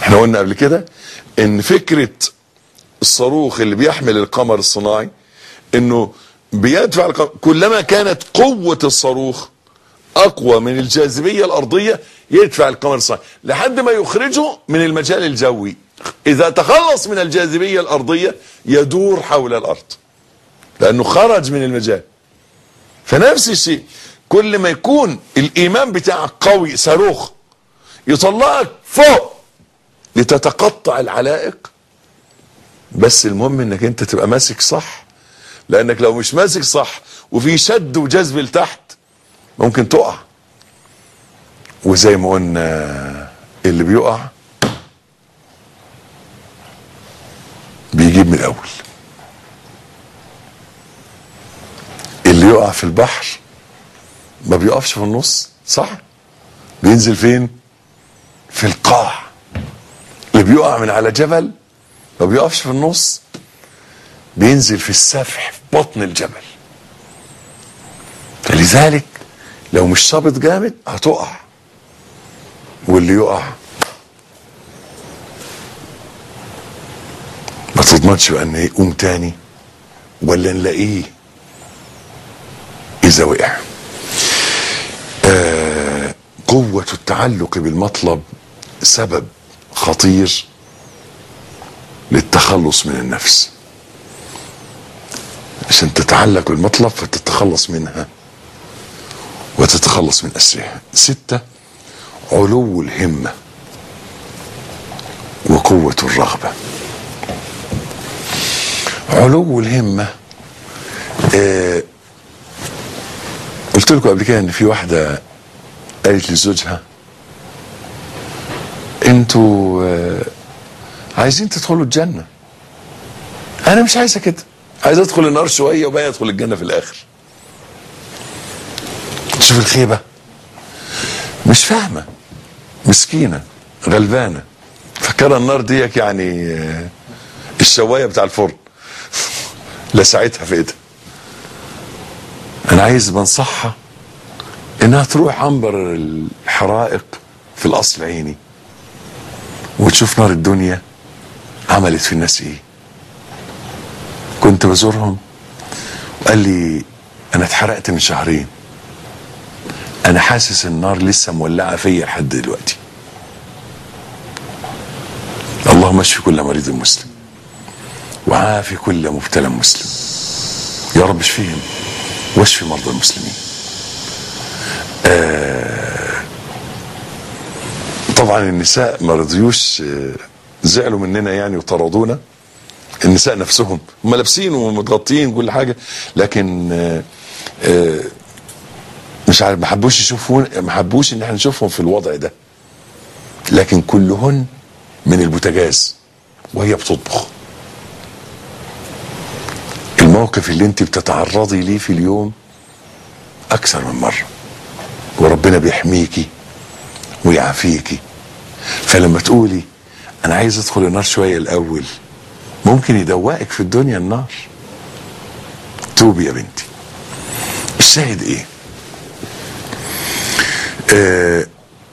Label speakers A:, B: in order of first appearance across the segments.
A: احنا قلنا قبل كده ان فكرة الصاروخ اللي بيحمل القمر الصناعي انه بيدفع القمر كلما كانت قوة الصاروخ اقوى من الجاذبية الارضية يدفع القمر الصناعي لحد ما يخرجه من المجال الجوي اذا تخلص من الجاذبية الارضية يدور حول الارض لانه خرج من المجال فنفس الشيء كل ما يكون الايمان بتاعك قوي صاروخ يطلعك فوق لتتقطع العلائق بس المهم انك انت تبقى ماسك صح لانك لو مش ماسك صح وفي شد وجذب لتحت ممكن تقع وزي ما قلنا اللي بيقع بيجيب من الاول اللي يقع في البحر ما بيقفش في النص صح بينزل فين في القاع اللي بيقع من على جبل ما بيقفش في النص بينزل في السفح في بطن الجبل فلذلك لو مش صابت جامد هتقع واللي يقع ما تضمنش بقى ان يقوم تاني ولا نلاقيه اذا وقع آه قوة التعلق بالمطلب سبب خطير للتخلص من النفس عشان تتعلق بالمطلب فتتخلص منها وتتخلص من أسرها ستة علو الهمة وقوة الرغبة علو الهمة آه قلت لكم قبل كده ان في واحدة قالت لزوجها انتوا آه عايزين تدخلوا الجنة انا مش عايزة كده عايز ادخل النار شوية وبقى ادخل الجنة في الاخر شوف الخيبة مش فاهمة مسكينة غلبانة فكرة النار ديك يعني آه، الشواية بتاع الفرن لسعتها في ايدها انا عايز بنصحها انها تروح عنبر الحرائق في الاصل عيني وتشوف نار الدنيا عملت في الناس ايه كنت بزورهم وقال لي انا اتحرقت من شهرين انا حاسس النار لسه مولعه فيا لحد دلوقتي اللهم اشف كل مريض مسلم وعافي كل مبتلى مسلم يا رب اشفيهم واشفي مرضى المسلمين آه طبعا النساء ما رضيوش آه، زعلوا مننا يعني وطردونا النساء نفسهم هم لابسين ومتغطين كل حاجه لكن آه آه مش عارف ما حبوش يشوفون ما حبوش ان احنا نشوفهم في الوضع ده لكن كلهن من البوتاجاز وهي بتطبخ الموقف اللي انت بتتعرضي ليه في اليوم اكثر من مره وربنا بيحميكي ويعافيكي فلما تقولي انا عايز ادخل النار شويه الاول ممكن يدوقك في الدنيا النار توبي يا بنتي الشاهد ايه آه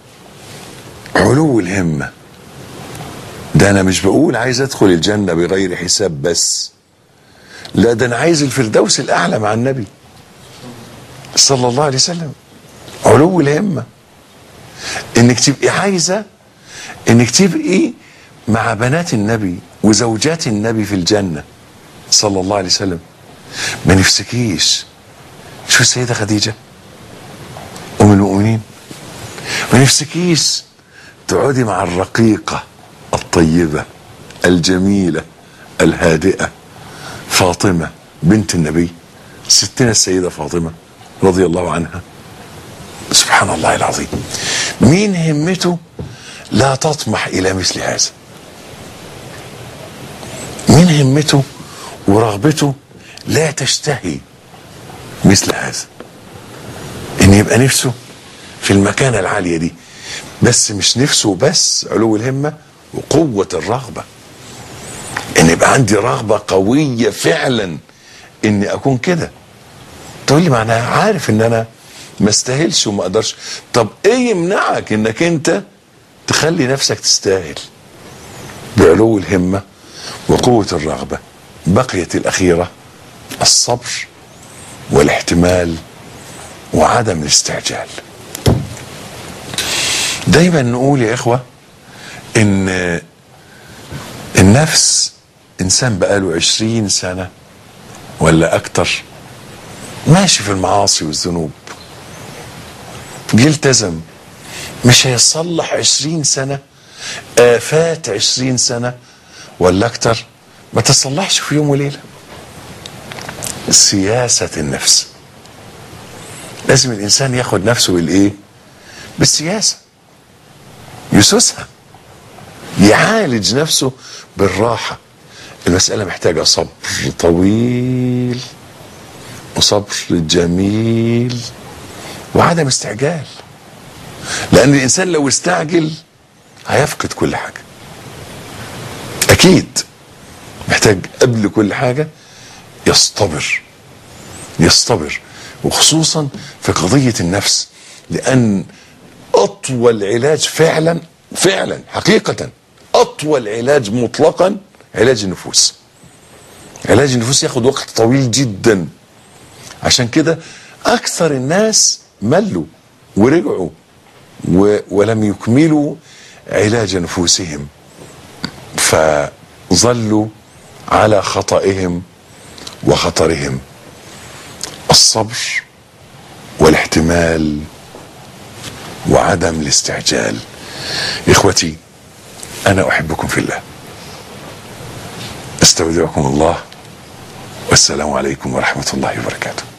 A: علو الهمه ده انا مش بقول عايز ادخل الجنه بغير حساب بس لا ده انا عايز الفردوس الاعلى مع النبي صلى الله عليه وسلم علو الهمه انك تبقي عايزه انك تبقي مع بنات النبي وزوجات النبي في الجنه صلى الله عليه وسلم ما نفسكيش شو السيده خديجه ام المؤمنين ما نفسكيش تقعدي مع الرقيقه الطيبه الجميله الهادئه فاطمه بنت النبي ستنا السيده فاطمه رضي الله عنها سبحان الله العظيم مين همته لا تطمح الى مثل هذا مين همته ورغبته لا تشتهي مثل هذا ان يبقى نفسه في المكانة العالية دي بس مش نفسه بس علو الهمة وقوة الرغبة ان يبقى عندي رغبة قوية فعلا اني اكون كده تقول لي ما انا عارف ان انا ما استاهلش وما اقدرش طب ايه يمنعك انك انت تخلي نفسك تستاهل بعلو الهمة وقوة الرغبة بقيت الأخيرة الصبر والاحتمال وعدم الاستعجال دايما نقول يا إخوة إن النفس إنسان بقاله عشرين سنة ولا أكتر ماشي في المعاصي والذنوب جه التزم مش هيصلح عشرين سنة آفات عشرين سنة ولا أكتر ما تصلحش في يوم وليلة سياسة النفس لازم الإنسان ياخد نفسه بالإيه بالسياسة يسوسها يعالج نفسه بالراحة المسألة محتاجة صبر طويل وصبر جميل وعدم استعجال لأن الإنسان لو استعجل هيفقد كل حاجة أكيد محتاج قبل كل حاجة يصطبر يصطبر وخصوصا في قضية النفس لأن أطول علاج فعلا فعلا حقيقة أطول علاج مطلقا علاج النفوس علاج النفوس ياخد وقت طويل جدا عشان كده أكثر الناس ملوا ورجعوا و ولم يكملوا علاج نفوسهم فظلوا على خطئهم وخطرهم الصبر والاحتمال وعدم الاستعجال اخوتي انا احبكم في الله استودعكم الله والسلام عليكم ورحمه الله وبركاته